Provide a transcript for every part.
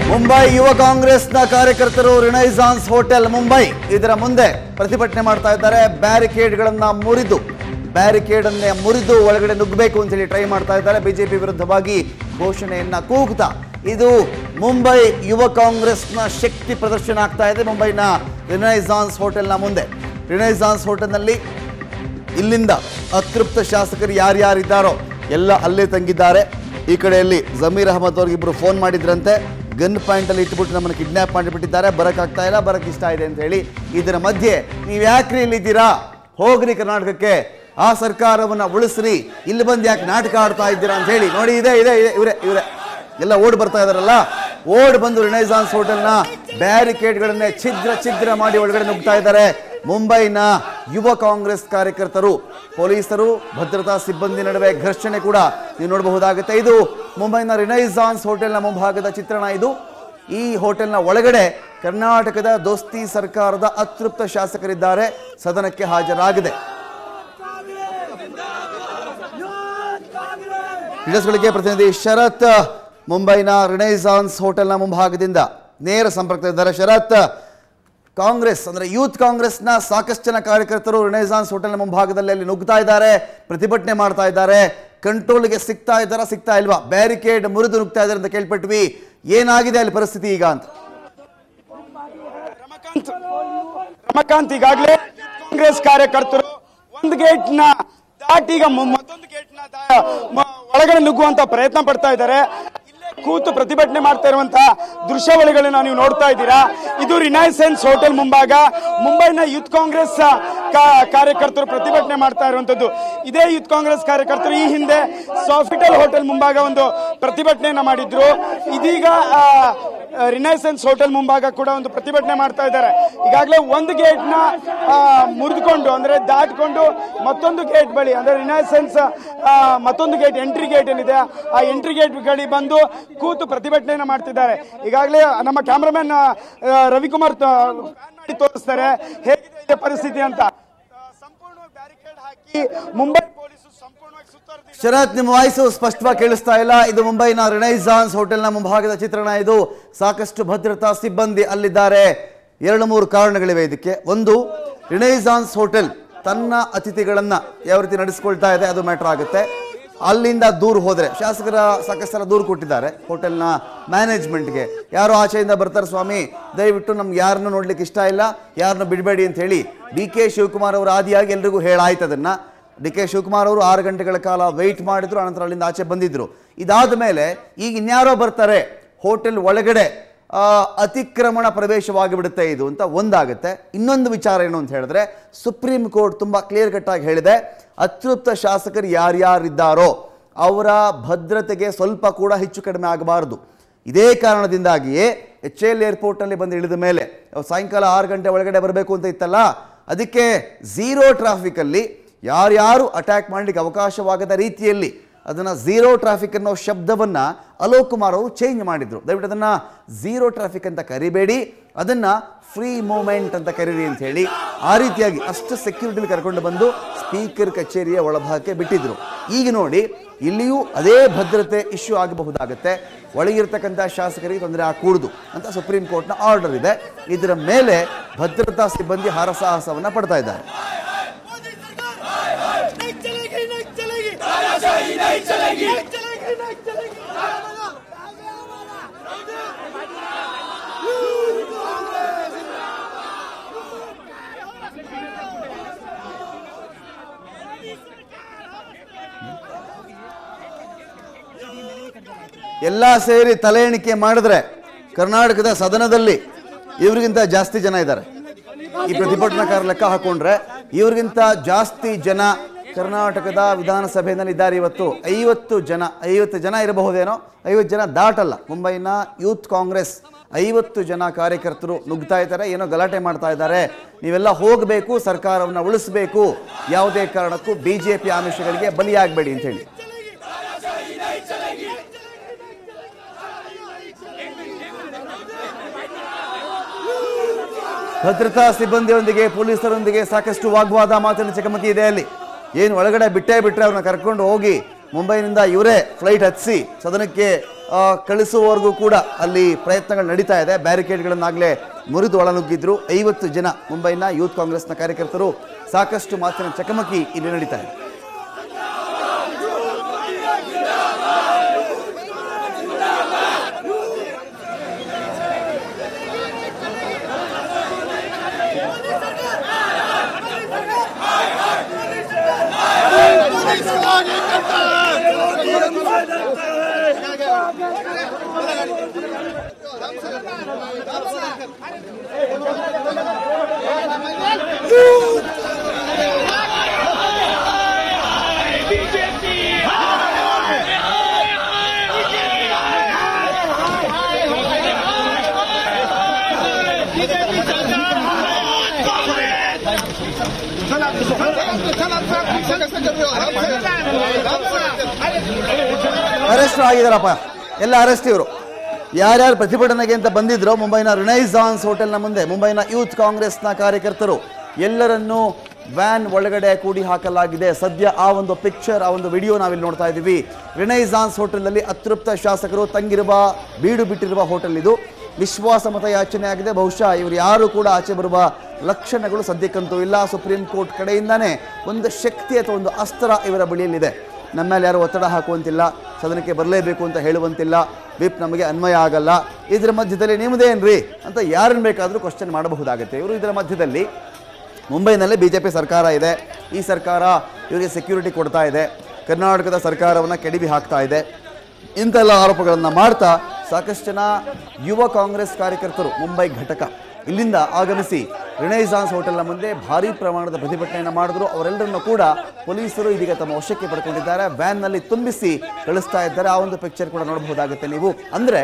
ಮುಂಬೈ ಯುವ ಕಾಂಗ್ರೆಸ್ನ ಕಾರ್ಯಕರ್ತರು ರಿನೈಸಾನ್ಸ್ ಹೋಟೆಲ್ ಮುಂಬೈ ಇದರ ಮುಂದೆ ಪ್ರತಿಭಟನೆ ಮಾಡ್ತಾ ಇದ್ದಾರೆ ಬ್ಯಾರಿಕೇಡ್ಗಳನ್ನ ಮುರಿದು ಬ್ಯಾರಿಕೇಡ್ ಅನ್ನೇ ಮುರಿದು ಒಳಗಡೆ ನುಗ್ಗಬೇಕು ಅಂತ ಹೇಳಿ ಟ್ರೈ ಮಾಡ್ತಾ ಇದ್ದಾರೆ ಬಿಜೆಪಿ ವಿರುದ್ಧವಾಗಿ ಘೋಷಣೆಯನ್ನ ಕೂಗುತ್ತಾ ಇದು ಮುಂಬೈ ಯುವ ಕಾಂಗ್ರೆಸ್ನ ಶಕ್ತಿ ಪ್ರದರ್ಶನ ಆಗ್ತಾ ಇದೆ ಮುಂಬೈನ ರಿನೈಸಾನ್ಸ್ ಹೋಟೆಲ್ನ ಮುಂದೆ ರಿನೈಸಾನ್ಸ್ ಹೋಟೆಲ್ನಲ್ಲಿ ಇಲ್ಲಿಂದ ಅತೃಪ್ತ ಶಾಸಕರು ಯಾರ್ಯಾರಿದ್ದಾರೋ ಎಲ್ಲ ಅಲ್ಲೇ ತಂಗಿದ್ದಾರೆ ಈ ಕಡೆಯಲ್ಲಿ ಜಮೀರ್ ಅಹಮದ್ ಅವ್ರಿಗೆ ಇಬ್ರು ಫೋನ್ ಮಾಡಿದ್ರಂತೆ ಗನ್ ಪಾಯಿಂಟ್ ಅಲ್ಲಿ ಇಟ್ಬಿಟ್ಟು ನಮ್ಮನ್ನು ಕಿಡ್ನಾಪ್ ಮಾಡಿಬಿಟ್ಟಿದ್ದಾರೆ ಬರಕ್ಕಾಗ್ತಾ ಇಲ್ಲ ಬರಕ್ ಇಷ್ಟ ಇದೆ ಅಂತ ಹೇಳಿ ಇದರ ಮಧ್ಯೆ ನೀವು ಯಾಕ್ರಿ ಇಲ್ಲಿದ್ದೀರಾ ಹೋಗ್ರಿ ಕರ್ನಾಟಕಕ್ಕೆ ಆ ಸರ್ಕಾರವನ್ನ ಉಳಿಸ್ರಿ ಇಲ್ಲಿ ಬಂದು ಯಾಕೆ ನಾಟಕ ಆಡ್ತಾ ಇದ್ದೀರಾ ಅಂತ ಹೇಳಿ ನೋಡಿ ಇದೆ ಇದೆ ಇದೆ ಇವರೇ ಇವರೇ ಎಲ್ಲ ಓಡ್ ಬರ್ತಾ ಇದಾರಲ್ಲ ಓಡ್ ಬಂದು ರಿನೈಸಾನ್ಸ್ ಹೋಟೆಲ್ನ ಬ್ಯಾರಿಕೇಡ್ಗಳನ್ನೇ ಛಿದ್ರ ಛಿದ್ರ ಮಾಡಿ ಒಳಗಡೆ ನುಗ್ತಾ ಇದ್ದಾರೆ ಮುಂಬೈನ ಯುವ ಕಾಂಗ್ರೆಸ್ ಕಾರ್ಯಕರ್ತರು ಪೊಲೀಸರು ಭದ್ರತಾ ಸಿಬ್ಬಂದಿ ನಡುವೆ ಘರ್ಷಣೆ ಕೂಡ ನೀವು ನೋಡಬಹುದಾಗುತ್ತೆ ಇದು ಮುಂಬೈನ ರಿನೈಸಾನ್ಸ್ ಹೋಟೆಲ್ನ ಮುಂಭಾಗದ ಚಿತ್ರಣ ಇದು ಈ ಹೋಟೆಲ್ನ ಒಳಗಡೆ ಕರ್ನಾಟಕದ ದೋಸ್ತಿ ಸರ್ಕಾರದ ಅತೃಪ್ತ ಶಾಸಕರಿದ್ದಾರೆ ಸದನಕ್ಕೆ ಹಾಜರಾಗಿದೆ ಗಳಿಗೆ ಪ್ರತಿನಿಧಿ ಶರತ್ ಮುಂಬೈನ ರಿನೈಸಾನ್ಸ್ ಹೋಟೆಲ್ನ ಮುಂಭಾಗದಿಂದ ನೇರ ಸಂಪರ್ಕದಲ್ಲಿದ್ದಾರೆ ಶರತ್ ಕಾಂಗ್ರೆಸ್ ಅಂದ್ರೆ ಯೂತ್ ಕಾಂಗ್ರೆಸ್ನ ಸಾಕಷ್ಟು ಜನ ಕಾರ್ಯಕರ್ತರು ರಿನೈಸಾನ್ಸ್ ಹೋಟೆಲ್ನ ಮುಂಭಾಗದಲ್ಲಿ ಅಲ್ಲಿ ನುಗ್ತಾ ಇದ್ದಾರೆ ಪ್ರತಿಭಟನೆ ಮಾಡ್ತಾ ಇದ್ದಾರೆ ಕಂಟ್ರೋಲ್ಗೆ ಸಿಗ್ತಾ ಇದ್ದಾರಾ ಸಿಗ್ತಾ ಇಲ್ವಾ ಬ್ಯಾರಿಕೇಡ್ ಮುರಿದು ನುಗ್ತಾ ಇದ್ದಾರೆ ಅಂತ ಕೇಳ್ಪಟ್ವಿ ಏನಾಗಿದೆ ಅಲ್ಲಿ ಪರಿಸ್ಥಿತಿ ಈಗ ಅಂತ ರಮಕಾಂತ್ ರಮಕಾಂತ್ ಈಗಾಗಲೇ ಕಾಂಗ್ರೆಸ್ ಕಾರ್ಯಕರ್ತರು ಒಂದು ಗೇಟ್ ನ ದಾಟಿ ಈಗ ಮ- ಮತ್ತೊಂದು ಗೇಟ್ ನ ದಾ- ಮ- ಒಳಗಡೆ ನುಗ್ಗುವಂತ ಪ್ರಯತ್ನ ಪಡ್ತಾ ಇದ್ದಾರೆ ಇಲ್ಲೇ ಕೂತು ಪ್ರತಿಭಟನೆ ಮಾಡ್ತಾ ಇರುವಂತಹ ದೃಶ್ಯಾವಳಿಗಳನ್ನ ನೀವು ನೋಡ್ತಾ ಇದ್ದೀರಾ ಇದು ರಿನೈಸೆನ್ಸ್ ಹೋಟೆಲ್ ಮುಂಭಾಗ ಮುಂಬೈನ ಯೂತ್ ಕಾಂಗ್ರೆಸ್ ಕಾ- ಕಾರ್ಯಕರ್ತರು ಪ್ರತಿಭಟನೆ ಮಾಡ್ತಾ ಇರುವಂತದ್ದು ಇದೇ ಯೂತ್ ಕಾಂಗ್ರೆಸ್ ಕಾರ್ಯಕರ್ತರು ಈ ಹಿಂದೆ ಸಾಫಿಟಲ್ ಹೋಟೆಲ್ ಮುಂಭಾಗ ಒಂದು ಪ್ರತಿಭಟನೆಯನ್ನ ಮಾಡಿದ್ರು ಇದೀಗ ಆ, ರಿನೈಸೆನ್ಸ್ ಹೋಟೆಲ್ ಮುಂಭಾಗ ಕೂಡ ಒಂದು ಪ್ರತಿಭಟನೆ ಮಾಡ್ತಾ ಇದ್ದಾರೆ ಈಗಾಗಲೇ ಒಂದು ಗೇಟ್ ನ ಮುರಿದುಕೊಂಡು ಅಂದ್ರೆ ದಾಟ್ಕೊಂಡು ಮತ್ತೊಂದು ಗೇಟ್ ಬಳಿ ಅಂದ್ರೆ ರಿನೈಸೆನ್ಸ್ ಆ, ಮತ್ತೊಂದು ಗೇಟ್ ಎಂಟ್ರಿ ಗೇಟ್ ಏನಿದೆ ಆ ಎಂಟ್ರಿ ಗೇಟ್ ಬಳಿ ಬಂದು ಕೂತು ಪ್ರತಿಭಟನೆಯನ್ನ ಮಾಡ್ತಿದ್ದಾರೆ ಈಗಾಗಲೇ ನಮ್ಮ ಕ್ಯಾಮ್ರಾಮನ್ ರವಿಕುಮಾರ್ ತ- fan ಮಾಡಿ ತೋರಿಸ್ತಾರೆ ಹೇಗಿದೆ ಇಲ್ಲಿ ಪರಿಸ್ಥಿತಿ ಅಂತ ಆ, ಸಂಪೂರ್ಣವಾಗಿ ಬ್ಯಾರಿಕೇಡ್ ಹಾಕಿ ಮುಂಬೈ ಪೊಲೀಸರು ಸಂಪೂರ್ಣವಾಗಿ ಸುತ್ತುವರೆದಿದ್ದಾರೆ ಶರತ್ ನಿಮ್ಮ ವಾಯ್ಸು ಸ್ಪಷ್ಟವಾಗಿ ಕೇಳಿಸ್ತಾ ಇಲ್ಲ ಇದು ಮುಂಬೈನ ರಿನೈಸಾನ್ಸ್ ಹೋಟೆಲ್ನ ಮುಂಭಾಗದ ಚಿತ್ರಣ ಇದು ಸಾಕಷ್ಟು ಭದ್ರತಾ ಸಿಬ್ಬಂದಿ ಅಲ್ಲಿದ್ದಾರೆ ಎರಡು ಮೂರು ಕಾರಣಗಳಿವೆ ಇದಕ್ಕೆ ಒಂದು ರಿನೈಸಾನ್ಸ್ ಹೋಟೆಲ್ ತನ್ನ ಅತಿಥಿಗಳನ್ನ ಯಾವ ರೀತಿ ನಡೆಸ್ಕೊಳ್ತಾ ಇದೆ ಅದು ಮ್ಯಾಟರ್ ಆಗುತ್ತೆ ಅಲ್ಲಿಂದ ದೂರ ಹೋದ್ರೆ ಶಾಸಕರ ಸಾಕಷ್ಟು ಸಲ ದೂರು ಕೊಟ್ಟಿದ್ದಾರೆ ಹೋಟೆಲ್ನ ಮ್ಯಾನೇಜ್ಮೆಂಟ್ಗೆ ಯಾರೋ ಆಚೆಯಿಂದ ಬರ್ತಾರೆ ಸ್ವಾಮಿ ದಯವಿಟ್ಟು ನಮ್ಗೆ ಯಾರನ್ನು ನೋಡ್ಲಿಕ್ಕೆ ಇಷ್ಟ ಇಲ್ಲ ಯಾರನ್ನು ಬಿಡಬೇಡಿ ಅಂತ ಹೇಳಿ ಡಿ ಕೆ ಶಿವಕುಮಾರ್ ಅವರ ಆದಿಯಾಗಿ ಎಲ್ರಿಗೂ ಹೇಳಾಯ್ತು ಅದನ್ನ ಡಿ ಕೆ ಶಿವಕುಮಾರ್ ಅವರು ಆರು ಗಂಟೆಗಳ ಕಾಲ ವೆಯ್ಟ್ ಮಾಡಿದ್ರು ಅನಂತರ ಅಲ್ಲಿಂದ ಆಚೆ ಬಂದಿದ್ರು ಇದಾದ ಮೇಲೆ ಈಗ ಇನ್ಯಾರೋ ಬರ್ತಾರೆ ಹೋಟೆಲ್ ಒಳಗಡೆ ಆ, ಅತಿಕ್ರಮಣ ಪ್ರವೇಶವಾಗಿ ಬಿಡುತ್ತೆ ಇದು ಅಂತ ಒಂದಾಗುತ್ತೆ ಇನ್ನೊಂದು ವಿಚಾರ ಏನು ಅಂತ ಹೇಳಿದ್ರೆ ಸುಪ್ರೀಂ ಕೋರ್ಟ್ ತುಂಬಾ ಕ್ಲಿಯರ್ ಕಟ್ ಆಗಿ ಹೇಳಿದೆ ಅತೃಪ್ತ ಶಾಸಕರು ಯಾರ್ಯಾರಿದ್ದಾರೋ ಅವರ ಭದ್ರತೆಗೆ ಸ್ವಲ್ಪ ಕೂಡ ಹೆಚ್ಚು ಕಡಿಮೆ ಆಗಬಾರದು ಇದೇ ಕಾರಣದಿಂದಾಗಿಯೇ ಎಚ್ ಎಲ್ ಏರ್ಪೋರ್ಟ್ನಲ್ಲಿ ಬಂದು ಇಳಿದ ಮೇಲೆ ಸಾಯಂಕಾಲ ಆರು ಗಂಟೆ ಒಳಗಡೆ ಬರಬೇಕು ಅಂತ ಇತ್ತಲ್ಲ ಅದಕ್ಕೆ ಝೀರೋ ಟ್ರಾಫಿಕಲ್ಲಿ ಯಾರ್ಯಾರು ಅಟ್ಯಾಕ್ ಮಾಡಲಿಕ್ಕೆ ಅವಕಾಶವಾಗದ ರೀತಿಯಲ್ಲಿ ಅದನ್ನು ಝೀರೋ ಟ್ರಾಫಿಕ್ ಅನ್ನೋ ಶಬ್ದವನ್ನು ಅಲೋಕ್ ಕುಮಾರ್ ಅವರು ಚೇಂಜ್ ಮಾಡಿದ್ರು ದಯವಿಟ್ಟು ಅದನ್ನು ಝೀರೋ ಟ್ರಾಫಿಕ್ ಅಂತ ಕರಿಬೇಡಿ ಅದನ್ನು ಫ್ರೀ ಮೂಮೆಂಟ್ ಅಂತ ಕರೀರಿ ಅಂತ ಹೇಳಿ ಆ ರೀತಿಯಾಗಿ ಅಷ್ಟು ಸೆಕ್ಯೂರಿಟಿಲಿ ಕರ್ಕೊಂಡು ಬಂದು ಸ್ಪೀಕರ್ ಕಚೇರಿಯ ಒಳಭಾಗಕ್ಕೆ ಬಿಟ್ಟಿದ್ರು ಈಗ ನೋಡಿ ಇಲ್ಲಿಯೂ ಅದೇ ಭದ್ರತೆ ಇಶ್ಯೂ ಆಗಬಹುದಾಗುತ್ತೆ ಒಳಗಿರ್ತಕ್ಕಂಥ ಶಾಸಕರಿಗೆ ತೊಂದರೆ ಆಗಕೂಡದು ಅಂತ ಸುಪ್ರೀಂ ಕೋರ್ಟ್ನ ಆರ್ಡರ್ ಇದೆ ಇದರ ಮೇಲೆ ಭದ್ರತಾ ಸಿಬ್ಬಂದಿ ಹರಸಾಹಸವನ್ನು ಪಡ್ತಾ ಇದ್ದಾರೆ नहीं चलेगी नहीं चलेगी तानाशाही नहीं चलेगी नहीं चलेगी नहीं चलेगी ಎಲ್ಲ ಸೇರಿ ತಲೆ ಎಣಿಕೆ ಮಾಡಿದ್ರೆ ಕರ್ನಾಟಕದ ಸದನದಲ್ಲಿ ಇವ್ರಿಗಿಂತ ಜಾಸ್ತಿ ಜನ ಇದ್ದಾರೆ ಈ ಪ್ರತಿಭಟನಾಕಾರ ಲೆಕ್ಕ ಹಾಕೊಂಡ್ರೆ ಇವ್ರಿಗಿಂತ ಜಾಸ್ತಿ ಜನ ಕರ್ನಾಟಕದ ವಿಧಾನಸಭೆಯಲ್ಲಿ ಇದ್ದಾರೆ ಇವತ್ತು ಐವತ್ತು ಜನ ಐವತ್ತು ಜನ ಇರಬಹುದೇನೋ ಐವತ್ತು ಜನ ದಾಟಲ್ಲ ಮುಂಬೈನ ಯೂತ್ ಕಾಂಗ್ರೆಸ್ ಐವತ್ತು ಜನ ಕಾರ್ಯಕರ್ತರು ನುಗ್ತಾ ಇದ್ದಾರೆ ಏನೋ ಗಲಾಟೆ ಮಾಡ್ತಾ ಇದ್ದಾರೆ ನೀವೆಲ್ಲ ಹೋಗಬೇಕು ಸರ್ಕಾರವನ್ನು ಉಳಿಸಬೇಕು ಯಾವುದೇ ಕಾರಣಕ್ಕೂ ಬಿಜೆಪಿ ಆಮಿಷಗಳಿಗೆ ಬಲಿಯಾಗಬೇಡಿ ಅಂತ ಹೇಳಿ ಭದ್ರತಾ ಸಿಬ್ಬಂದಿಯೊಂದಿಗೆ ಪೊಲೀಸರೊಂದಿಗೆ ಸಾಕಷ್ಟು ವಾಗ್ವಾದ ಮಾತಿನ ಚಕಮಕಿ ಇದೆ ಅಲ್ಲಿ ಏನು ಒಳಗಡೆ ಬಿಟ್ಟೇ ಬಿಟ್ಟರೆ ಅವ್ರನ್ನ ಕರ್ಕೊಂಡು ಹೋಗಿ ಮುಂಬೈನಿಂದ ಇವರೇ ಫ್ಲೈಟ್ ಹತ್ತಿಸಿ ಸದನಕ್ಕೆ ಆ, ಕಳಿಸುವವರೆಗೂ ಕೂಡ ಅಲ್ಲಿ ಪ್ರಯತ್ನಗಳು ನಡೀತಾ ಇದೆ ಬ್ಯಾರಿಕೇಡ್ಗಳನ್ನಾಗಲೇ ಮುರಿದು ಒಳನುಗ್ಗಿದ್ರು ಐವತ್ತು ಜನ ಮುಂಬೈನ ಯೂತ್ ಕಾಂಗ್ರೆಸ್ನ ಕಾರ್ಯಕರ್ತರು ಸಾಕಷ್ಟು ಮಾತಿನ ಚಕಮಕಿ ಇಲ್ಲಿ ನಡೀತಾ ಇದೆ ಅರೆಸ್ಟ್ ಆಗಿದಾರಪ್ಪ ಎಲ್ಲ ಅರೆಸ್ಟ್ ಇವರು ಯಾರ್ಯಾರು ಪ್ರತಿಭಟನೆಗೆ ಅಂತ ಬಂದಿದ್ರು ಮುಂಬೈನ ರಿನೈಸಾನ್ಸ್ ಹೋಟೆಲ್ನ ಮುಂದೆ ಮುಂಬೈನ ಯೂತ್ ಕಾಂಗ್ರೆಸ್ನ ಕಾರ್ಯಕರ್ತರು ಎಲ್ಲರನ್ನೂ ವ್ಯಾನ್ ಒಳಗಡೆ ಕೂಡಿ ಹಾಕಲಾಗಿದೆ ಸದ್ಯ ಆ ಒಂದು ಪಿಕ್ಚರ್ ಆ ಒಂದು ವಿಡಿಯೋ ನಾವಿಲ್ಲಿ ನೋಡ್ತಾ ಇದ್ದೀವಿ ರಿನೈಸಾನ್ಸ್ ಹೋಟೆಲ್ನಲ್ಲಿ ಅತೃಪ್ತ ಶಾಸಕರು ತಂಗಿರುವ ಬೀಡು ಬಿಟ್ಟಿರುವ ಹೋಟೆಲ್ ಇದು ವಿಶ್ವಾಸ ಮತ ಯಾಚನೆ ಆಗಿದೆ ಬಹುಶಃ ಇವರು ಯಾರು ಕೂಡ ಆಚೆ ಬರುವ ಲಕ್ಷಣಗಳು ಸದ್ಯಕ್ಕಂತೂ ಇಲ್ಲ ಸುಪ್ರೀಂ ಕೋರ್ಟ್ ಕಡೆಯಿಂದಾನೇ ಒಂದು ಶಕ್ತಿ ಅಥವಾ ಒಂದು ಅಸ್ತ್ರ ಇವರ ಬಳಿಯಲ್ಲಿದೆ ನಮ್ಮ ಮೇಲೆ ಯಾರು ಒತ್ತಡ ಹಾಕುವಂತಿಲ್ಲ ಸದನಕ್ಕೆ ಬರಲೇಬೇಕು ಅಂತ ಹೇಳುವಂತಿಲ್ಲ ವಿಪ್ ನಮಗೆ ಅನ್ವಯ ಆಗಲ್ಲ ಇದರ ಮಧ್ಯದಲ್ಲಿ ನಿಮ್ಮದೇನ್ರಿ ಅಂತ ಯಾರನ್ನು ಬೇಕಾದರೂ ಕ್ವಶನ್ ಮಾಡಬಹುದಾಗುತ್ತೆ ಇವರು ಇದರ ಮಧ್ಯದಲ್ಲಿ ಮುಂಬೈನಲ್ಲಿ ಬಿ ಜೆ ಪಿ ಸರ್ಕಾರ ಇದೆ ಈ ಸರ್ಕಾರ ಇವರಿಗೆ ಸೆಕ್ಯೂರಿಟಿ ಕೊಡ್ತಾ ಇದೆ ಕರ್ನಾಟಕದ ಸರ್ಕಾರವನ್ನು ಕೆಡಿಬಿ ಹಾಕ್ತಾ ಇದೆ ಇಂಥೆಲ್ಲ ಆರೋಪಗಳನ್ನು ಮಾಡ್ತಾ ಸಾಕಷ್ಟು ಜನ ಯುವ ಕಾಂಗ್ರೆಸ್ ಕಾರ್ಯಕರ್ತರು ಮುಂಬೈ ಘಟಕ ಇಲ್ಲಿಂದ ಆಗಮಿಸಿ ರಿನೈಸಾನ್ಸ್ ಹೋಟೆಲ್ನ ಮುಂದೆ ಭಾರೀ ಪ್ರಮಾಣದ ಪ್ರತಿಭಟನೆಯನ್ನು ಮಾಡಿದ್ರು ಅವರೆಲ್ಲರನ್ನು ಕೂಡ ಪೊಲೀಸರು ಇದೀಗ ತಮ್ಮ ವಶಕ್ಕೆ ಪಡ್ಕೊಂಡಿದ್ದಾರೆ ವ್ಯಾನ್ನಲ್ಲಿ ತುಂಬಿಸಿ ಕಳಿಸ್ತಾ ಇದ್ದಾರೆ ಆ ಒಂದು ಪಿಕ್ಚರ್ ಕೂಡ ನೋಡಬಹುದಾಗುತ್ತೆ ನೀವು ಅಂದರೆ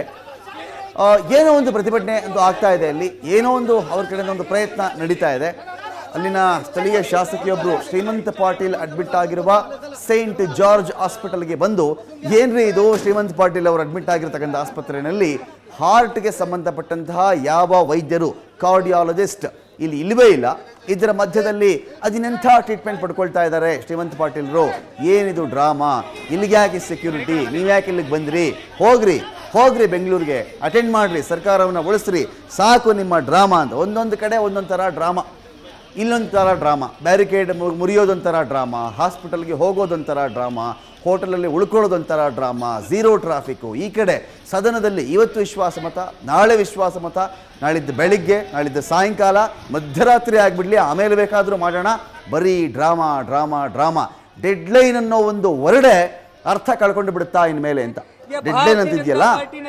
ಆ, ಏನೋ ಒಂದು ಪ್ರತಿಭಟನೆ ಅಂತೂ ಆಗ್ತಾ ಇದೆ ಅಲ್ಲಿ ಏನೋ ಒಂದು ಅವ್ರ ಕಡೆಯಿಂದ ಒಂದು ಪ್ರಯತ್ನ ನಡೀತಾ ಇದೆ ಅಲ್ಲಿನ ಸ್ಥಳೀಯ ಶಾಸಕಿಯೊಬ್ಬರು ಶ್ರೀಮಂತ್ ಪಾಟೀಲ್ ಅಡ್ಮಿಟ್ ಆಗಿರುವ ಸೈಂಟ್ ಜಾರ್ಜ್ ಹಾಸ್ಪಿಟಲ್ಗೆ ಬಂದು ಏನ್ರಿ ಇದು ಶ್ರೀಮಂತ್ ಪಾಟೀಲ್ ಅವರು ಅಡ್ಮಿಟ್ ಆಗಿರ್ತಕ್ಕಂಥ ಆಸ್ಪತ್ರೆಯಲ್ಲಿ ಹಾರ್ಟ್ಗೆ ಸಂಬಂಧಪಟ್ಟಂತಹ ಯಾವ ವೈದ್ಯರು ಕಾರ್ಡಿಯಾಲಜಿಸ್ಟ್ ಇಲ್ಲಿ ಇಲ್ಲವೇ ಇಲ್ಲ ಇದರ ಮಧ್ಯದಲ್ಲಿ ಅದಿನೆಂಥ ಟ್ರೀಟ್ಮೆಂಟ್ ಪಡ್ಕೊಳ್ತಾ ಇದ್ದಾರೆ ಶ್ರೀಮಂತ್ ಪಾಟೀಲ್ರು ಏನಿದು ಡ್ರಾಮಾ ಇಲ್ಲಿಗೆ ಯಾಕೆ ಸೆಕ್ಯೂರಿಟಿ ನೀವು ಯಾಕೆ ಇಲ್ಲಿಗೆ ಬಂದ್ರಿ ಹೋಗ್ರಿ ಹೋಗ್ರಿ ಬೆಂಗಳೂರಿಗೆ ಅಟೆಂಡ್ ಮಾಡ್ರಿ ಸರ್ಕಾರವನ್ನು ಉಳಿಸ್ರಿ ಸಾಕು ನಿಮ್ಮ ಡ್ರಾಮಾ ಅಂತ ಒಂದೊಂದು ಕಡೆ ಒಂದೊಂದು ಥರ ಡ್ರಾಮಾ ಇಲ್ಲೊಂದು ಥರ ಡ್ರಾಮಾ ಬ್ಯಾರಿಕೇಡ್ ಮುರಿಯೋದೊಂಥರ ಡ್ರಾಮಾ ಹಾಸ್ಪಿಟಲ್ಗೆ ಹೋಗೋದೊಂಥರ ಡ್ರಾಮಾ ಹೋಟೆಲಲ್ಲಿ ಉಳ್ಕೊಳ್ಳೋದೊಂಥರ ಡ್ರಾಮಾ ಝೀರೋ ಟ್ರಾಫಿಕ್ಕು ಈ ಕಡೆ ಸದನದಲ್ಲಿ ಇವತ್ತು ವಿಶ್ವಾಸ ಮತ ನಾಳೆ ವಿಶ್ವಾಸ ಮತ ನಾಳಿದ್ದು ಬೆಳಿಗ್ಗೆ ನಾಳಿದ್ದು ಸಾಯಂಕಾಲ ಮಧ್ಯರಾತ್ರಿ ಆಗಿಬಿಡ್ಲಿ ಆಮೇಲೆ ಬೇಕಾದರೂ ಮಾಡೋಣ ಬರೀ ಡ್ರಾಮಾ ಡ್ರಾಮಾ ಡ್ರಾಮಾ ಡೆಡ್ಲೈನ್ ಅನ್ನೋ ಒಂದು ವರ್ಡೆ ಅರ್ಥ ಕಳ್ಕೊಂಡು ಬಿಡುತ್ತಾ ಇನ್ಮೇಲೆ ಅಂತ ಡೆಡ್ಲೈನ್ ಅಂತ ಇದೆಯಲ್ಲ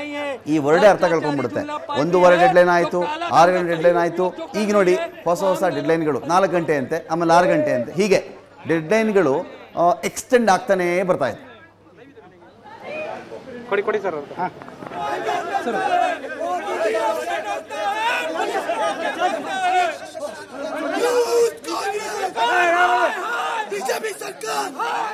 ಈ ವರ್ಡೆ ಅರ್ಥ ಕಳ್ಕೊಂಡ್ಬಿಡುತ್ತೆ ಒಂದೂವರೆ ಡೆಡ್ಲೈನ್ ಆಯಿತು ಆರು ಗಂಟೆ ಡೆಡ್ಲೈನ್ ಆಯಿತು ಈಗ ನೋಡಿ ಹೊಸ ಹೊಸ ಡೆಡ್ಲೈನ್ಗಳು ನಾಲ್ಕು ಗಂಟೆ ಅಂತೆ ಆಮೇಲೆ ಆರು ಗಂಟೆ ಅಂತೆ ಹೀಗೆ ಡೆಡ್ಲೈನ್ಗಳು ಎಕ್ಸ್ಟೆಂಡ್ ಆಗ್ತಾನೇ ಬರ್ತಾ ಇದೆ ಕೊಡಿ ಕೊಡಿ ಸರ್ ಹಾಂ ಬಿಜೆಪಿ ಸರ್ಕಾರ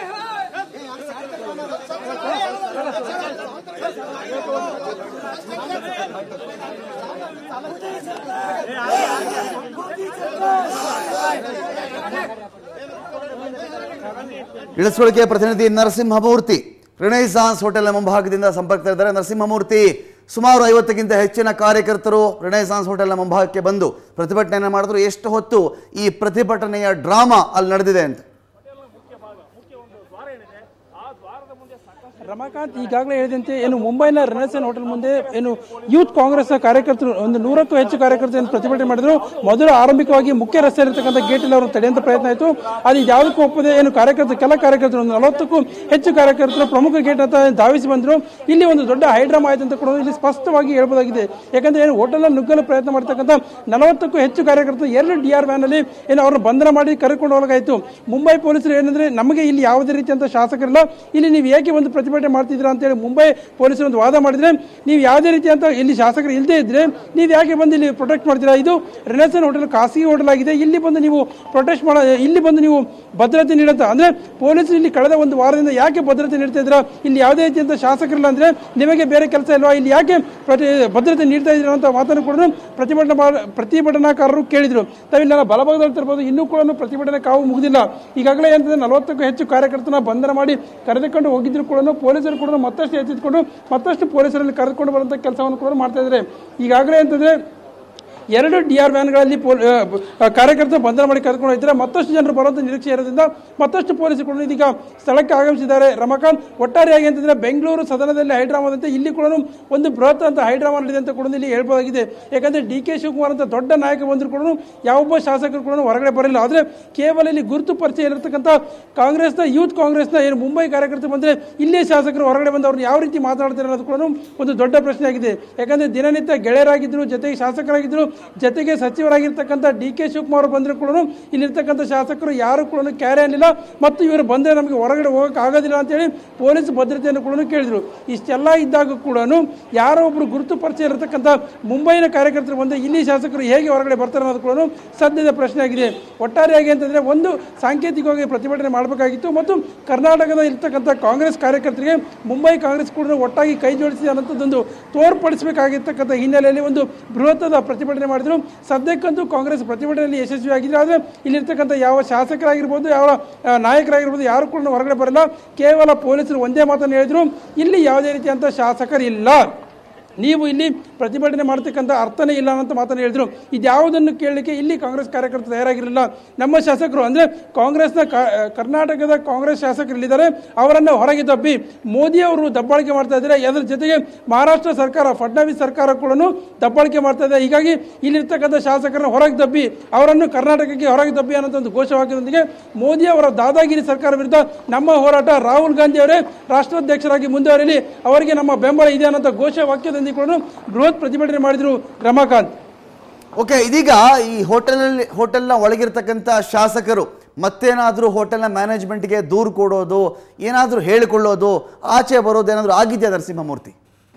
ಇಳಿಸ್ಕೊಳಿಕೆ ಪ್ರತಿನಿಧಿ ನರಸಿಂಹಮೂರ್ತಿ ರಿನೈಸಾನ್ಸ್ ಹೋಟೆಲ್ನ ಮುಂಭಾಗದಿಂದ ಸಂಪರ್ಕದಲ್ಲಿದ್ದಾರೆ ನರಸಿಂಹಮೂರ್ತಿ ಸುಮಾರು ಐವತ್ತಕ್ಕಿಂತ ಹೆಚ್ಚಿನ ಕಾರ್ಯಕರ್ತರು ರಿನೈಸಾನ್ಸ್ ಹೋಟೆಲ್ನ ಮುಂಭಾಗಕ್ಕೆ ಬಂದು ಪ್ರತಿಭಟನೆಯನ್ನು ಮಾಡಿದ್ರು ಎಷ್ಟು ಹೊತ್ತು ಈ ಪ್ರತಿಭಟನೆಯ ಡ್ರಾಮಾ ಅಲ್ಲಿ ನಡೆದಿದೆ ಅಂತ ರಮಾಕಾಂತ್ ಈಗಾಗಲೇ ಹೇಳಿದಂತೆ ಏನು ಮುಂಬೈನ ರೆನೆಸನ್ ಹೋಟೆಲ್ ಮುಂದೆ ಏನು ಯೂತ್ ಕಾಂಗ್ರೆಸ್ನ ಕಾರ್ಯಕರ್ತರು ಒಂದು ನೂರಕ್ಕೂ ಹೆಚ್ಚು ಕಾರ್ಯಕರ್ತರು ಏನು ಪ್ರತಿಭಟನೆ ಮಾಡಿದ್ರು ಮೊದಲು ಆರಂಭಿಕವಾಗಿ ಮುಖ್ಯ ರಸ್ತೆಯಲ್ಲಿರ್ತಕ್ಕಂಥ ಗೇಟಲ್ಲಿ ಅವರು ತಡೆಯುವಂತ ಪ್ರಯತ್ನ ಆಯಿತು ಅದು ಯಾವುದಕ್ಕೂ ಒಪ್ಪದೆ ಏನು ಕಾರ್ಯಕರ್ತರು ಕೆಲ ಕಾರ್ಯಕರ್ತರು ಒಂದು ನಲವತ್ತಕ್ಕೂ ಹೆಚ್ಚು ಕಾರ್ಯಕರ್ತರು ಪ್ರಮುಖ ಗೇಟ್ ಅಂತ ಧಾವಿಸಿ ಬಂದರು ಇಲ್ಲಿ ಒಂದು ದೊಡ್ಡ ಹೈಡ್ರಾಮಾ ಆಯ್ತು ಅಂತ ಕೂಡ ಇಲ್ಲಿ ಸ್ಪಷ್ಟವಾಗಿ ಹೇಳ್ಬೋದಾಗಿದೆ ಯಾಕಂದ್ರೆ ಏನು ಹೋಟೆಲ್ ನುಗ್ಗಲು ಪ್ರಯತ್ನ ಮಾಡ್ತಕ್ಕಂಥ ನಲವತ್ತಕ್ಕೂ ಹೆಚ್ಚು ಕಾರ್ಯಕರ್ತರು ಎರಡು ಡಿ ಆರ್ ವ್ಯಾನ್ ಅಲ್ಲಿ ಏನು ಅವ್ರನ್ನ ಬಂಧನ ಮಾಡಿ ಕರೆದುಕೊಂಡು ಹೋಗಲಾಯಿತು ಮುಂಬೈ ಪೊಲೀಸರು ಏನಂದ್ರೆ ನಮಗೆ ಇಲ್ಲಿ ಯಾವುದೇ ರೀತಿಯಂತ ಶಾಸಕರಿಲ್ಲ ಇಲ್ಲಿ ನೀವು ಏಕೆ ಒಂದು ಪ್ರತಿಭಟನೆ ಮಾಡ್ತಿದ್ದೀರಾ ಅಂತೇಳಿ ಮುಂಬೈ ಪೊಲೀಸರು ಒಂದು ವಾದ ಮಾಡಿದ್ರೆ ನೀವು ಯಾವುದೇ ರೀತಿಯಂತ ಇಲ್ಲಿ ಶಾಸಕರು ಇಲ್ಲದೆ ಇದ್ರೆ ನೀವು ಯಾಕೆ ಬಂದು ಇಲ್ಲಿ ಪ್ರೊಟೆಕ್ಟ್ ಮಾಡ್ತೀರಾ ಇದು ರಿಲಯನ್ಸ್ ಹೋಟೆಲ್ ಖಾಸಗಿ ಹೋಟೆಲ್ ಆಗಿದೆ ಇಲ್ಲಿ ಬಂದು ನೀವು ಪ್ರೊಟೆಸ್ಟ್ ಮಾಡ ಇಲ್ಲಿ ಬಂದು ನೀವು ಭದ್ರತೆ ನೀಡಂತ ಅಂದ್ರೆ ಪೊಲೀಸರು ಇಲ್ಲಿ ಕಳೆದ ಒಂದು ವಾರದಿಂದ ಯಾಕೆ ಭದ್ರತೆ ನೀಡ್ತಾ ಇದ್ದೀರಾ ಇಲ್ಲಿ ಯಾವುದೇ ರೀತಿಯಂತ ಶಾಸಕರಿಲ್ಲ ಅಂದ್ರೆ ನಿಮಗೆ ಬೇರೆ ಕೆಲಸ ಇಲ್ವಾ ಇಲ್ಲಿ ಯಾಕೆ ಪ್ರತಿ ಭದ್ರತೆ ನೀಡ್ತಾ ಇದ್ದೀರಾ ಅಂತ ಮಾತನ್ನು ಕೂಡ ಪ್ರತಿಭಟನಾ ಮಾಡ- ಪ್ರತಿಭಟನಾಕಾರರು ಕೇಳಿದ್ರು ತಾವಿಲ್ಲ ಬಲಭಾಗದಲ್ಲಿ ತರಬಹುದು ಇನ್ನೂ ಕೂಡ ಪ್ರತಿಭಟನೆ ಕಾವು ಮುಗಿದಿಲ್ಲ ಈಗಾಗಲೇ ಏನಂತಂದ್ರೆ ನಲವತ್ತಕ್ಕೂ ಹೆಚ್ಚು ಕಾರ್ಯಕರ್ತನ ಬಂಧನ ಮಾಡಿ ಕರೆದುಕೊಂಡು ಹೋಗಿದ್ರು ಕೂಡ ಪೊಲೀಸರು ಕೂಡ ಮತ್ತಷ್ಟು ಎಚ್ಚೆತ್ಕೊಂಡು ಮತ್ತಷ್ಟು ಪೊಲೀಸರಲ್ಲಿ ಕರೆದುಕೊಂಡು ಬರುವಂಥ ಕೆಲಸವನ್ನು ಕೂಡ ಮಾಡ್ತಾ ಇದ್ದಾರೆ ಈಗಾಗಲೇ ಅಂತಂದ್ರೆ ಎರಡು ಡಿ ಆರ್ ವ್ಯಾನ್ಗಳಲ್ಲಿ ಪೊಲ್ ಆ, ಆ, ಕಾರ್ಯಕರ್ತರು ಬಂಧನ ಮಾಡಿ ಕರೆದುಕೊಂಡು ಹೋಗಿದ್ದಾರೆ ಮತ್ತಷ್ಟು ಜನರು ಬರುವಂತ ನಿರೀಕ್ಷೆ ಇರೋದ್ರಿಂದ ಮತ್ತಷ್ಟು ಪೊಲೀಸರು ಕೂಡ ಇದೀಗ ಸ್ಥಳಕ್ಕೆ ಆಗಮಿಸಿದ್ದಾರೆ ರಮಕಾಂತ್ ಒಟ್ಟಾರೆಯಾಗಿ ಅಂತಂದ್ರೆ ಬೆಂಗಳೂರು ಸದನದಲ್ಲಿ ಹೈಡ್ರಾಮಾದಂತೆ ಇಲ್ಲಿ ಕೂಡ ಒಂದು ಬೃಹತ್ ಅಂತ ಹೈಡ್ರಾಮಾ ನಡೆದಿದೆ ಅಂತ ಕೂಡ ಇಲ್ಲಿ ಹೇಳ್ಬೋದಾಗಿದೆ ಯಾಕಂದ್ರೆ ಡಿ ಕೆ ಶಿವಕುಮಾರ್ ಅಂತ ದೊಡ್ಡ ನಾಯಕ ಬಂದ್ರು ಕೂಡ ಯಾವೊಬ್ಬ ಶಾಸಕರು ಕೂಡ ಹೊರಗಡೆ ಬರಲಿಲ್ಲ ಆದ್ರೆ ಕೇವಲ ಇಲ್ಲಿ ಗುರುತು ಪರಿಚಯ ಇರತಕ್ಕಂಥ ಕಾಂಗ್ರೆಸ್ನ ಯೂತ್ ಕಾಂಗ್ರೆಸ್ನ ಏನು ಮುಂಬೈ ಕಾರ್ಯಕರ್ತರು ಬಂದ್ರೆ ಇಲ್ಲೇ ಶಾಸಕರು ಹೊರಗಡೆ ಬಂದು ಅವ್ರನ್ನ ಯಾವ ರೀತಿ ಮಾತನಾಡ್ತಾರೆ ಅನ್ನೋದು ಕೂಡ ಒಂದು ದೊಡ್ಡ ಪ್ರಶ್ನೆ ಆಗಿದೆ ಯಾಕಂದ್ರೆ ದಿನನಿತ್ಯ ಗೆಳೆಯರಾಗಿದ್ರು ಜೊತೆಗೆ ಶಾಸಕರಾಗಿದ್ರು ಜೊತೆಗೆ ಸಚಿವರಾಗಿರ್ತಕ್ಕಂಥ ಡಿ ಕೆ ಶಿವಕುಮಾರ್ ಬಂದ್ರು ಕೂಡ ಇಲ್ಲಿರ್ತಕ್ಕಂಥ ಶಾಸಕರು ಯಾರು ಕೂಡ ಕ್ಯಾರೆ ಅನ್ನಿಲ್ಲ ಮತ್ತು ಇವರು ಬಂದರೆ ನಮಗೆ ಹೊರಗಡೆ ಹೋಗಕ್ಕೆ ಆಗೋದಿಲ್ಲ ಅಂತೇಳಿ ಪೊಲೀಸ್ ಭದ್ರತೆಯನ್ನು ಕೂಡ ಕೇಳಿದ್ರು ಇಷ್ಟೆಲ್ಲ ಇದ್ದಾಗ ಕೂಡ ಯಾರೋ ಒಬ್ರು ಗುರುತು ಪರಿಚಯ ಇರತಕ್ಕಂಥ ಮುಂಬೈನ ಕಾರ್ಯಕರ್ತರು ಬಂದರೆ ಇಲ್ಲಿ ಶಾಸಕರು ಹೇಗೆ ಹೊರಗಡೆ ಬರ್ತಾರೆ ಅನ್ನೋದು ಕೂಡ ಸದ್ಯದ ಪ್ರಶ್ನೆ ಆಗಿದೆ ಒಟ್ಟಾರೆಯಾಗಿ ಅಂತಂದ್ರೆ ಒಂದು ಸಾಂಕೇತಿಕವಾಗಿ ಪ್ರತಿಭಟನೆ ಮಾಡಬೇಕಾಗಿತ್ತು ಮತ್ತು ಕರ್ನಾಟಕದ ಇರ್ತಕ್ಕಂಥ ಕಾಂಗ್ರೆಸ್ ಕಾರ್ಯಕರ್ತರಿಗೆ ಮುಂಬೈ ಕಾಂಗ್ರೆಸ್ ಕೂಡ ಒಟ್ಟಾಗಿ ಕೈ ಜೋಡಿಸಿ ಅನ್ನೋಂಥದ್ದೊಂದು ತೋರ್ಪಡಿಸಬೇಕಾಗಿರ್ತಕ್ಕಂಥ ಹಿನ್ನೆಲೆಯಲ್ಲಿ ಒಂದು ಬೃಹತ್ತಾದ ಪ್ರತಿಭಟನೆ ಮಾಡಿದ್ರು ಸದ್ಯಕ್ಕಂತೂ ಕಾಂಗ್ರೆಸ್ ಪ್ರತಿಭಟನೆಯಲ್ಲಿ ಯಶಸ್ವಿಯಾಗಿದ್ರೆ ಆದರೆ ಇಲ್ಲಿರ್ತಕ್ಕಂಥ ಯಾವ ಶಾಸಕರಾಗಿರ್ಬೋದು ಯಾವ ಆ, ನಾಯಕರಾಗಿರ್ಬೋದು ಯಾರು ಕೂಡ ಹೊರಗಡೆ ಬರಲ್ಲ ಕೇವಲ ಪೊಲೀಸರು ಒಂದೇ ಮಾತನ್ನು ಹೇಳಿದ್ರು ಇಲ್ಲಿ ಯಾವುದೇ ರೀತಿಯಂಥ ಶಾಸಕರಿಲ್ಲ ನೀವು ಇಲ್ಲಿ ಪ್ರತಿಭಟನೆ ಮಾಡ್ತಕ್ಕಂಥ ಅರ್ಥನೇ ಇಲ್ಲ ಅಂತ ಮಾತನ್ನು ಹೇಳಿದ್ರು ಇದ್ಯಾವುದನ್ನು ಕೇಳಲಿಕ್ಕೆ ಇಲ್ಲಿ ಕಾಂಗ್ರೆಸ್ ಕಾರ್ಯಕರ್ತರು ತಯಾರಾಗಿರಲಿಲ್ಲ ನಮ್ಮ ಶಾಸಕರು ಅಂದರೆ ಕಾಂಗ್ರೆಸ್ನ ಕ- ಕರ್ನಾಟಕದ ಕಾಂಗ್ರೆಸ್ ಶಾಸಕರು ಇಲ್ಲಿದ್ದಾರೆ ಅವರನ್ನು ಹೊರಗೆ ತಪ್ಪಿ ಮೋದಿ ಅವರು ದಬ್ಬಾಳಿಕೆ ಮಾಡ್ತಾ ಇದ್ದಾರೆ ಅದರ ಜೊತೆಗೆ ಮಹಾರಾಷ್ಟ್ರ ಸರ್ಕಾರ ಫಡ್ನವೀಸ್ ಸರ್ಕಾರ ಕೂಡ ದಬ್ಬಾಳಿಕೆ ಮಾಡ್ತಾ ಇದೆ ಹೀಗಾಗಿ ಇಲ್ಲಿರ್ತಕ್ಕಂಥ ಶಾಸಕರನ್ನ ಹೊರಗೆ ತಪ್ಪಿ ಅವರನ್ನು ಕರ್ನಾಟಕಕ್ಕೆ ಹೊರಗೆ ತಪ್ಪಿ ಅನ್ನೋ ಒಂದು ಘೋಷವಾಕ್ಯದೊಂದಿಗೆ ಮೋದಿ ಅವರ ದಾದಾಗಿರಿ ಸರ್ಕಾರ ವಿರುದ್ಧ ನಮ್ಮ ಹೋರಾಟ ರಾಹುಲ್ ಗಾಂಧಿ ಅವರೇ ರಾಷ್ಟ್ರಾಧ್ಯಕ್ಷರಾಗಿ ಮುಂದುವರಿಯಲಿ ಅವರಿಗೆ ನಮ್ಮ ಬೆಂಬಲ ಇದೆ ಅನ್ನೋ ಘೋಷವಾಕ್ಯದೊಂದಿಗೆ ಕೂಡ ಬೃಹತ್ ಪ್ರತಿಭಟನೆ ಮಾಡಿದರು ರಮಾಕಾಂತ್ ಓಕೆ ಇದೀಗ ಈ ಹೋಟೆಲಲ್ಲಿ ಹೋಟೆಲ್ನ ಒಳಗಿರ್ತಕ್ಕಂಥ ಶಾಸಕರು ಮತ್ತೇನಾದರೂ ಹೋಟೆಲ್ನ ಮ್ಯಾನೇಜ್ಮೆಂಟ್ಗೆ ದೂರು ಕೊಡೋದು ಏನಾದರೂ ಹೇಳಿಕೊಳ್ಳೋದು ಆಚೆ ಬರೋದು ಏನಾದರೂ ಆಗಿದೆಯಾ ನರಸಿಂಹಮೂರ್ತಿ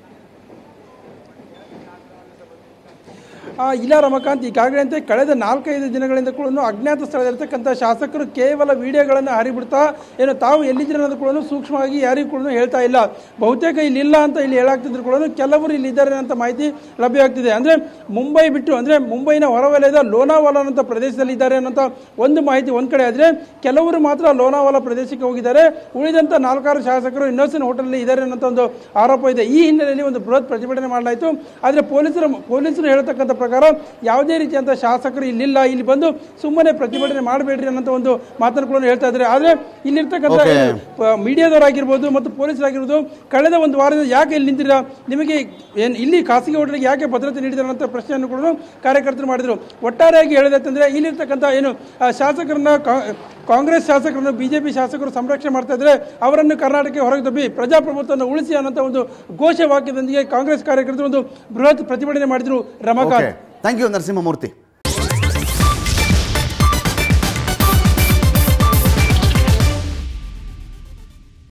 ಆ, ಇಲ್ಲ ರಮಕಾಂತ್ ಈಗಾಗಲೇ ಅಂತ ಕಳೆದ ನಾಲ್ಕೈದು ದಿನಗಳಿಂದ ಕೂಡ ಅಜ್ಞಾತ ಸ್ಥಳದಲ್ಲಿರ್ತಕ್ಕಂಥ ಶಾಸಕರು ಕೇವಲ ವಿಡಿಯೋಗಳನ್ನು ಹರಿಬಿಡ್ತಾ ಏನು ತಾವು ಎಲ್ಲಿದ್ದೀರ ಅನ್ನೋದು ಕೂಡ ಸೂಕ್ಷ್ಮವಾಗಿ ಯಾರಿಗೂ ಕೂಡ ಹೇಳ್ತಾ ಇಲ್ಲ ಬಹುತೇಕ ಇಲ್ಲಿ ಇಲ್ಲ ಅಂತ ಇಲ್ಲಿ ಹೇಳಾಗ್ತಿದ್ರು ಕೂಡ ಕೆಲವರು ಇಲ್ಲಿ ಇದ್ದಾರೆ ಅಂತ ಮಾಹಿತಿ ಲಭ್ಯವಾಗ್ತಿದೆ ಅಂದ್ರೆ ಮುಂಬೈ ಬಿಟ್ಟು ಅಂದ್ರೆ ಮುಂಬೈನ ಹೊರವಲಯದ ಲೋನಾವಾಲಾ ಅನ್ನೋ ಪ್ರದೇಶದಲ್ಲಿ ಇದ್ದಾರೆ ಅನ್ನೋ ಒಂದು ಮಾಹಿತಿ ಒಂದ್ ಕಡೆ ಆದ್ರೆ ಕೆಲವರು ಮಾತ್ರ ಲೋನಾವಾಲಾ ಪ್ರದೇಶಕ್ಕೆ ಹೋಗಿದ್ದಾರೆ ಉಳಿದಂತ ನಾಲ್ಕಾರು ಶಾಸಕರು ಇನ್ನೋಸೆನ್ ಹೋಟೆಲ್ ಇದ್ದಾರೆ ಅನ್ನೋ ಒಂದು ಆರೋಪ ಇದೆ ಈ ಹಿನ್ನೆಲೆಯಲ್ಲಿ ಒಂದು ಬೃಹತ್ ಪ್ರತಿಭಟನೆ ಮಾಡಲಾಯಿತು ಆದ್ರೆ ಪೊಲೀಸರು ಪೊಲೀಸರು ಹೇಳ್ತಕ್ಕಂಥ ಪ್ರಕಾರ ಯಾವುದೇ ರೀತಿಯಂತ ಶಾಸಕರು ಇಲ್ಲಿಲ್ಲ ಇಲ್ಲಿ ಬಂದು ಸುಮ್ಮನೆ ಪ್ರತಿಭಟನೆ ಮಾಡಬೇಡ್ರಿ ಅನ್ನೋ ಒಂದು ಮಾತನ್ನು ಕೂಡ ಹೇಳ್ತಾ ಇದ್ದಾರೆ ಆದ್ರೆ ಇಲ್ಲಿರ್ತಕ್ಕಂಥ Okay. ಪ- ಮೀಡಿಯಾದವರಾಗಿರ್ಬೋದು ಮತ್ತು ಪೊಲೀಸರಾಗಿರ್ಬೋದು ಕಳೆದ ಒಂದು ವಾರದಿಂದ ಯಾಕೆ ಇಲ್ಲಿ ನಿಂತಿರ ನಿಮಗೆ ಏನ್ ಇಲ್ಲಿ ಖಾಸಗಿ ಹೋಟೆಲ್ಗೆ ಯಾಕೆ ಭದ್ರತೆ ನೀಡಿದ್ದಾರೆ ಅಂತ ಪ್ರಶ್ನೆಯನ್ನು ಕೂಡ ಕಾರ್ಯಕರ್ತರು ಮಾಡಿದ್ರು ಒಟ್ಟಾರೆಯಾಗಿ ಹೇಳೋದಂತಂದ್ರೆ ಇಲ್ಲಿರ್ತಕ್ಕಂಥ ಏನು ಆ, ಶಾಸಕರನ್ನ ಕಾ- ಕಾಂಗ್ರೆಸ್ ಶಾಸಕರನ್ನು ಬಿಜೆಪಿ ಶಾಸಕರು ಸಂರಕ್ಷಣೆ ಮಾಡ್ತಾ ಇದ್ರೆ ಅವರನ್ನು ಕರ್ನಾಟಕಕ್ಕೆ ಹೊರಗೆ ತಬ್ಬಿ ಪ್ರಜಾಪ್ರಭುತ್ವವನ್ನು ಉಳಿಸಿ ಅನ್ನೋ ಒಂದು ಘೋಷವಾಕ್ಯದೊಂದಿಗೆ ಕಾಂಗ್ರೆಸ್ ಕಾರ್ಯಕರ್ತರು ಒಂದು ಬೃಹತ್ ಪ್ರತಿಭಟನೆ ಮಾಡಿದ್ರು okay Ramakant thank you Narasimhamurthy